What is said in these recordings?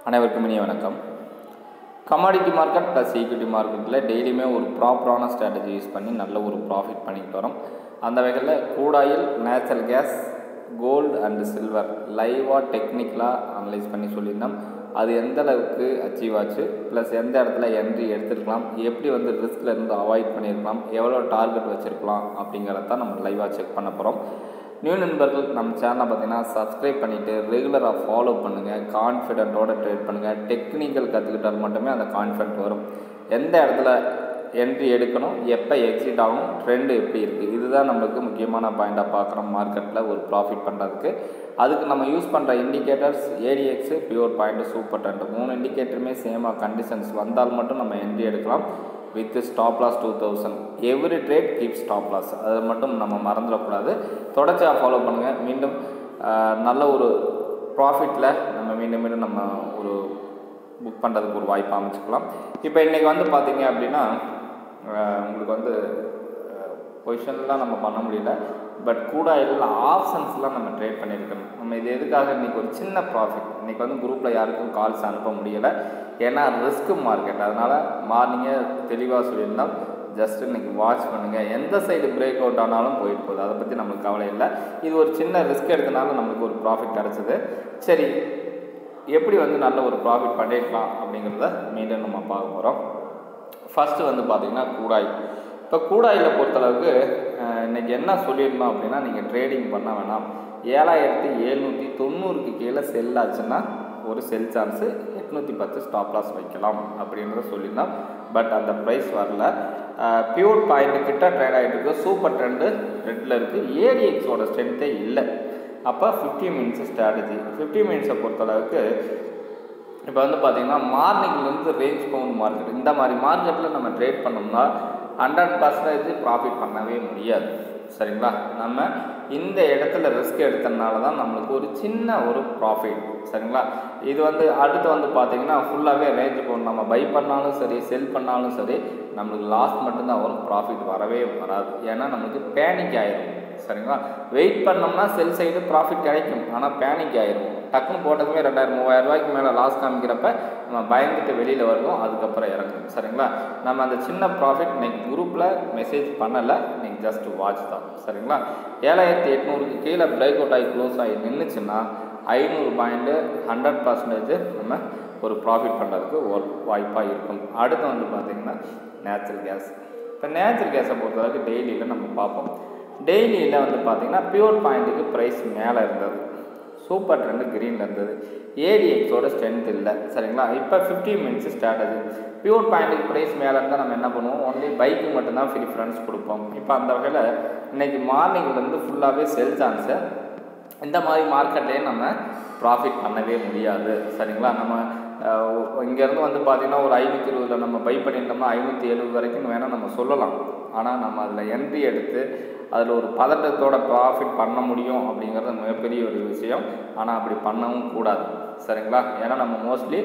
அனைவருக்கும் இனிய வணக்கம் கமாடிட்டி மார்க்கெட் ப்ளஸ் ஈக்விட்டி மார்க்கெட்டில் டெய்லியுமே ஒரு ப்ராப்பரான ஸ்ட்ராட்டஜி யூஸ் பண்ணி நல்ல ஒரு ப்ராஃபிட் பண்ணிட்டு வரோம் அந்த வகையில் கூடாயில் natural gas gold and silver லைவாக டெக்னிக்கலாக அனலைஸ் பண்ணி சொல்லியிருந்தோம் அது எந்த அளவுக்கு அச்சீவ் ஆச்சு ப்ளஸ் எந்த இடத்துல என்ட்ரி எடுத்துருக்கலாம் எப்படி வந்து ரிஸ்கில் இருந்து அவாய்ட் பண்ணியிருக்கலாம் எவ்வளோ டார்கெட் வச்சுருக்கலாம் அப்படிங்கிறத தான் நம்ம லைவாக செக் பண்ண போகிறோம் நியூ நண்பர்கள் நம்ம சேனலை பார்த்தீங்கன்னா சப்ஸ்கிரைப் பண்ணிவிட்டு ரெகுலராக ஃபாலோ பண்ணுங்கள் கான்ஃபிடென்ட்டோட ட்ரேட் பண்ணுங்கள் டெக்னிக்கல் கற்றுக்கிட்டால் மட்டுமே அந்த கான்ஃபிடென்ட் வரும் எந்த இடத்துல என்ட்ரி எடுக்கணும் எப்போ எக்ஸிட் ஆகும் ட்ரெண்டு எப்படி இருக்குது இதுதான் நம்மளுக்கு முக்கியமான பாயிண்ட்டாக பார்க்குறோம் மார்க்கெட்டில் ஒரு ப்ராஃபிட் பண்ணுறதுக்கு அதுக்கு நம்ம யூஸ் பண்ணுற indicators ADX pure point super trend மூணு இண்டிகேட்டருமே சேமாக கண்டிஷன்ஸ் வந்தால் மட்டும் நம்ம என்ட்ரி எடுக்கலாம் with stop loss two thousand every trade keep stop loss அதை மட்டும் நம்ம மறந்துடக்கூடாது தொடர்ச்சியாக ஃபாலோ பண்ணுங்கள் மீண்டும் ஆஹ், நல்ல ஒரு ப்ராஃபிட்டில் நம்ம மீண்டும் மீண்டும் நம்ம ஒரு புக் பண்ணுறதுக்கு ஒரு வாய்ப்பு அமைச்சுக்கலாம் இப்போ இன்றைக்கி வந்து பார்த்தீங்க அப்படின்னா ஆஹ், உங்களுக்கு வந்து பொசிஷன்லாம் நம்ம பண்ண முடியல பட் கூட இல்லை ஆப்ஷன்ஸ்லாம் நம்ம ட்ரேட் பண்ணியிருக்கணும் நம்ம இது எதுக்காக இன்றைக்கி ஒரு சின்ன ப்ராஃபிட் இன்றைக்கி வந்து குரூப்பில் யாருக்கும் கால்ஸ் அனுப்ப முடியலை ஏன்னா ரிஸ்க்கு மார்க்கெட் அதனால் மார்னிங்கே தெளிவாக சொல்லியிருந்தோம் ஜஸ்ட் இன்றைக்கி வாட்ச் பண்ணுங்கள் எந்த சைடு பிரேக் அவுட் ஆனாலும் போயிட்டு போகுது அதை பற்றி நம்மளுக்கு கவலை இல்லை இது ஒரு சின்ன ரிஸ்க் எடுத்தனால நம்மளுக்கு ஒரு ப்ராஃபிட் கிடச்சிது சரி எப்படி வந்து நல்ல ஒரு ப்ராஃபிட் பண்ணியிருக்கலாம் அப்படிங்கிறத மீண்டும் நம்ம பார்க்க போகிறோம் ஃபஸ்ட்டு வந்து பார்த்திங்கன்னா கூடாய் இப்போ கூடாயில் பொறுத்தளவுக்கு அஹ், இன்னைக்கு என்ன சொல்லியிருந்தோம் அப்படின்னா நீங்கள் ட்ரேடிங் பண்ண வேணாம் ஏழாயிரத்தி எழுநூற்றி தொண்ணூறுக்கு கீழே செல் ஆச்சுன்னா ஒரு செல் சான்ஸு எட்நூற்றி பத்து ஸ்டாப் லாஸ் வைக்கலாம் அப்படின்றத சொல்லியிருந்தோம் பட் அந்த ப்ரைஸ் வரல பியூர் பாயிண்ட் கிட்ட ட்ரேட் ஆகிட்டு இருக்கு சூப்பர் ட்ரெண்டு ரெட்டில் இருக்குது ஏடிஎக்ஸோட ஸ்ட்ரென்த்தே இல்லை அப்போ ஃபிஃப்டி மினிட்ஸ் ஸ்ட்ராட்டஜி ஃபிஃப்டி மினிட்ஸை பொறுத்தளவுக்கு இப்போ வந்து பார்த்தீங்கன்னா மார்னிங்லேருந்து ரேஞ்ச் பவுண்ட் மார்க்கெட் இந்த மாதிரி மார்க்கெட்டில் நம்ம ட்ரேட் பண்ணோம்னா ஹண்ட்ரட் பர்சன்டேஜ் ப்ராஃபிட் பண்ணவே முடியாது சரிங்களா நம்ம இந்த இடத்துல ரிஸ்க் எடுத்தனால தான் நம்மளுக்கு ஒரு சின்ன ஒரு ப்ராஃபிட் சரிங்களா இது வந்து அடுத்து வந்து பார்த்தீங்கன்னா ஃபுல்லாகவே ரேஞ்ச் பவுண்ட் நம்ம பை பண்ணாலும் சரி செல் பண்ணாலும் சரி நம்மளுக்கு லாஸ் மட்டும்தான் வரும் ப்ராஃபிட் வரவே வராது ஏன்னா நம்மளுக்கு பேனிக் ஆயிரும் சரிங்களா வெயிட் பண்ணோம்னா செல் சைடு ப்ராஃபிட் கிடைக்கும் ஆனால் பேனிக் ஆயிரும் டக்குன்னு போட்டதுமே ரெண்டாயிரம் மூவாயிரம் ரூபாய்க்கு மேலே லாஸ் காமிக்கிறப்ப நம்ம பயந்துட்டு வெளியில் வருவோம் அதுக்கப்புறம் இறங்கும் சரிங்களா நம்ம அந்த சின்ன ப்ராஃபிட் இன்னைக்கு குரூப்பில் மெசேஜ் பண்ணலை இன்னைக்கு ஜஸ்ட் வாட்ச் தான் சரிங்களா ஏழாயிரத்தி எட்நூறுக்கு கீழே பிரேக் அவுட் ஆகி க்ளோஸ் ஆகி நின்றுச்சுன்னா ஐநூறு பாயிண்ட்டு ஹண்ட்ரட் பர்சன்டேஜ் நம்ம ஒரு ப்ராஃபிட் பண்ணுறதுக்கு ஒரு வாய்ப்பாக இருக்கும் அடுத்து வந்து பார்த்திங்கன்னா நேச்சுரல் கேஸ் இப்போ நேச்சுரல் கேஸை பொறுத்தளவுக்கு டெய்லியில் நம்ம பார்ப்போம் டெய்லியில் வந்து பார்த்திங்கன்னா பியூர் பாயிண்ட்டுக்கு ப்ரைஸ் மேலே இருந்தது சூப்பர் ட்ரெண்டு க்ரீனில் இருந்தது ஏடிஎக்ஸோட ஸ்ட்ரென்த் இல்லை சரிங்களா இப்போ ஃபிஃப்டி மினிட்ஸ் ஸ்ட்ராட்டஜி பியூர் பாயிண்ட்டுக்கு ப்ரைஸ் மேலே இருந்தால் நம்ம என்ன பண்ணுவோம் ஒன்லி பைக்கு மட்டும்தான் ப்ரிஃபரன்ஸ் கொடுப்போம் இப்போ அந்த வகையில் இன்றைக்கி மார்னிங்லேருந்து ஃபுல்லாகவே செல் சான்ஸு இந்த மாதிரி மார்க்கெட்லேயே நம்ம ப்ராஃபிட் பண்ணவே முடியாது சரிங்களா நம்ம இங்கேருந்து வந்து பார்த்திங்கன்னா ஒரு ஐநூற்றி இருபதில் நம்ம பை பண்ணியிருந்தோம்னா ஐநூற்றி எழுபது வரைக்கும் வேணால் நம்ம சொல்லலாம் ஆனால் நம்ம அதில் என்ட்ரி எடுத்து அதில் ஒரு பதட்டத்தோட ப்ராஃபிட் பண்ண முடியும் அப்படிங்கிறது மிகப்பெரிய ஒரு விஷயம் ஆனால் அப்படி பண்ணவும் கூடாது சரிங்களா ஏன்னா நம்ம மோஸ்ட்லி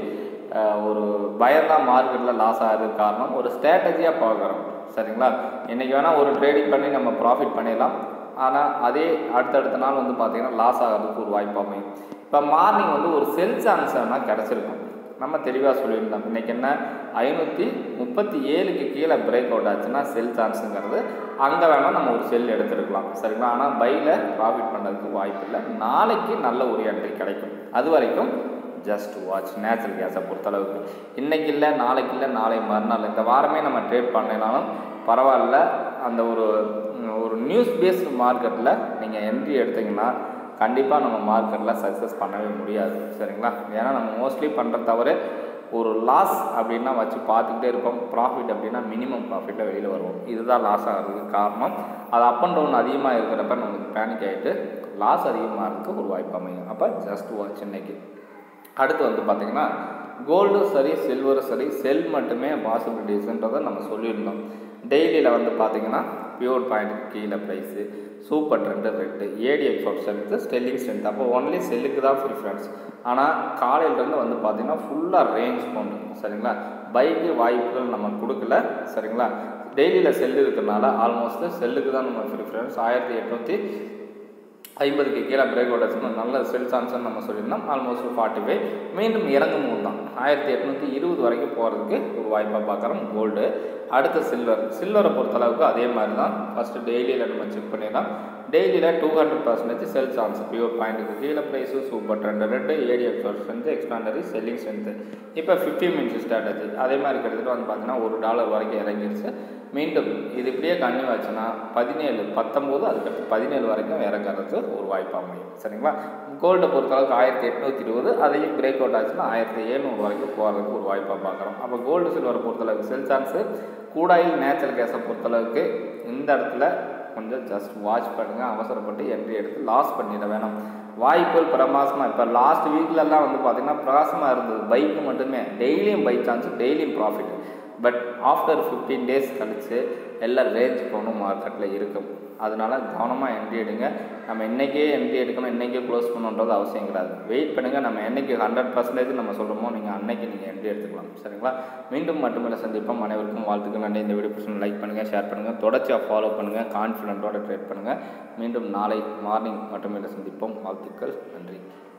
ஒரு பயம்தான் மார்க்கெட்டில் லாஸ் ஆகிறதுக்கு காரணம் ஒரு ஸ்ட்ராட்டஜியாக பார்க்குறோம் சரிங்களா இன்றைக்கி வேணால் ஒரு ட்ரேடிங் பண்ணி நம்ம ப்ராஃபிட் பண்ணிடலாம் ஆனால் அதே அடுத்தடுத்த நாள் வந்து பார்த்திங்கன்னா லாஸ் ஆகிறதுக்கு ஒரு வாய்ப்பு அமையும் இப்போ மார்னிங் வந்து ஒரு செல் சான்ஸ் வேணால் கிடச்சிருக்கும் நம்ம தெளிவாக சொல்லியிருந்தோம் இன்றைக்கி என்ன ஐநூற்றி முப்பத்தி ஏழுக்கு கீழே பிரேக் அவுட் ஆச்சுன்னா செல் சான்ஸுங்கிறது அங்கே வேணால் நம்ம ஒரு செல் எடுத்துருக்கலாம் சரிங்களா ஆனால் பையில் ப்ராஃபிட் பண்ணுறதுக்கு வாய்ப்பு இல்லை நாளைக்கு நல்ல ஒரு என்ட்ரி கிடைக்கும் அது வரைக்கும் ஜஸ்ட் வாட்ச் நேச்சுரல் கேஸை பொறுத்தளவுக்கு இன்றைக்கி இல்லை நாளைக்கு இல்லை நாளை மறுநாள் இந்த வாரமே நம்ம ட்ரேட் பண்ணனாலும் பரவாயில்ல அந்த ஒரு ஒரு நியூஸ் பேஸ்டு மார்க்கெட்டில் நீங்கள் என்ட்ரி எடுத்தீங்கன்னா கண்டிப்பாக நம்ம மார்க்கெட்டில் சக்ஸஸ் பண்ணவே முடியாது சரிங்களா ஏன்னா நம்ம மோஸ்ட்லி பண்ணுற தவிர ஒரு லாஸ் அப்படின்னா வச்சு பார்த்துக்கிட்டே இருப்போம் ப்ராஃபிட் அப்படின்னா மினிமம் ப்ராஃபிட்டில் வெளியில் வருவோம் இதுதான் லாஸ் ஆகிறதுக்கு காரணம் அது அப் அண்ட் டவுன் அதிகமாக இருக்கிறப்ப நமக்கு பேனிக் ஆகிட்டு லாஸ் அதிகமாகிறதுக்கு ஒரு வாய்ப்பு அமையும் அப்போ ஜஸ்ட் வாட்ச் இன்னைக்கு அடுத்து வந்து பார்த்திங்கன்னா கோல்டும் சரி சில்வரும் சரி செல் மட்டுமே பாசிபிலிட்டிஸ்ன்றதை நம்ம சொல்லியிருந்தோம் டெய்லியில் வந்து பார்த்திங்கன்னா பியூர் பாயிண்ட்டுக்கு கீழே ப்ரைஸு சூப்பர் ட்ரெண்டு ரெட்டு ஏடிஎக்ஸோட ஸ்ட்ரென்த்து ஸ்டெல்லிங் ஸ்ட்ரென்த் அப்போ ஒன்லி செல்லுக்கு தான் ப்ரிஃபரன்ஸ் ஆனால் காலையிலேருந்து வந்து பார்த்திங்கன்னா ஃபுல்லாக ரேஞ்ச் கொண்டு சரிங்களா பைக்கு வாய்ப்புகள் நம்ம கொடுக்கல சரிங்களா டெய்லியில் செல்லு இருக்கிறனால ஆல்மோஸ்ட் செல்லுக்கு தான் நம்ம ப்ரிஃபரன்ஸ் ஆயிரத்தி எட்நூற்றி ஐம்பதுக்கு கீழே பிரேக் அவுட் ஆச்சுன்னா நல்ல செல் சான்ஸ்னு நம்ம சொல்லியிருந்தோம் ஆல்மோஸ்ட் ஃபார்ட்டி ஃபைவ் மீண்டும் இறங்கும் போது தான் ஆயிரத்தி எட்நூற்றி இருபது வரைக்கும் போகிறதுக்கு ஒரு வாய்ப்பாக பார்க்குறோம் கோல்டு அடுத்து சில்வர் சில்வரை பொறுத்தளவுக்கு அதே மாதிரி தான் ஃபஸ்ட்டு டெய்லியில் நம்ம செக் பண்ணிடலாம் டெய்லியில் two hundred percentage sell chance pure பாயிண்ட்டுக்கு கீழே ப்ரைஸு சூப்பர் ட்ரெண்ட் ரெண்டு ஏடிஎஃப் ஸ்ட்ரென்த்து எக்ஸ்பாண்டரி செல்லிங் ஸ்ட்ரென்த்து இப்போ ஃபிஃப்டி மினிட்ஸ் ஸ்ட்ராட்டஜி அதே மாதிரி கிட்டத்தட்ட வந்து பார்த்தீங்கன்னா ஒரு டாலர் வரைக்கும் இறங்கிருச்சு மீண்டும் இது இப்படியே கன்னியூ ஆச்சுன்னா பதினேழு பத்தொம்போது அதுக்கடுத்து பதினேழு வரைக்கும் இறங்குறதுக்கு ஒரு வாய்ப்பு அமையும் சரிங்களா கோல்டை பொறுத்தளவுக்கு ஆயிரத்தி எட்நூற்றி இருபது அதையும் பிரேக் அவுட் ஆச்சுன்னா ஆயிரத்தி எழுநூறு வரைக்கும் போகிறதுக்கு ஒரு வாய்ப்பாக பார்க்குறோம் அப்போ கோல்டு சில்வரை பொறுத்தளவுக்கு செல் சான்ஸு கூடாயில் நேச்சுரல் கேஸை பொறுத்தளவுக்கு இந்த இடத்துல கொஞ்சம் ஜஸ்ட் வாட்ச் பண்ணுங்கள் அவசரப்பட்டு என்ட்ரி எடுத்து லாஸ் பண்ணிட வேணாம் வாய்ப்புகள் பிரமாசமாக இப்போ லாஸ்ட் வீக்லலாம் வந்து பார்த்திங்கன்னா பிரகாசமாக இருந்தது பைக்கு மட்டுமே டெய்லியும் பை சான்ஸ் டெய்லியும் profit but after fifteen days கழித்து எல்லாம் ரேஞ்ச் போகணும் மார்க்கெட்டில் இருக்கும் அதனால கவனமாக என்ட்ரி எடுங்க நம்ம இன்றைக்கே என்ட்ரி எடுக்கணும் இன்றைக்கே க்ளோஸ் பண்ணணுன்றது அவசியம் கிடையாது வெயிட் பண்ணுங்கள் நம்ம என்றைக்கு ஹண்ட்ரட் பர்சன்டேஜ் நம்ம சொல்கிறோமோ நீங்கள் அன்னைக்கு நீங்கள் என்ட்ரி எடுத்துக்கலாம் சரிங்களா மீண்டும் மட்டுமில்லை சந்திப்போம் அனைவருக்கும் வாழ்த்துக்கள் நன்றி இந்த வீடியோ பிடிச்சி லைக் பண்ணுங்கள் ஷேர் பண்ணுங்கள் தொடர்ச்சியாக ஃபாலோ பண்ணுங்கள் கான்ஃபிடென்ட்டோட ட்ரேட் பண்ணுங்கள் மீண்டும் நாளை மார்னிங் மட்டுமில்லை சந்திப்போம் வாழ்த்துக்கள் நன்றி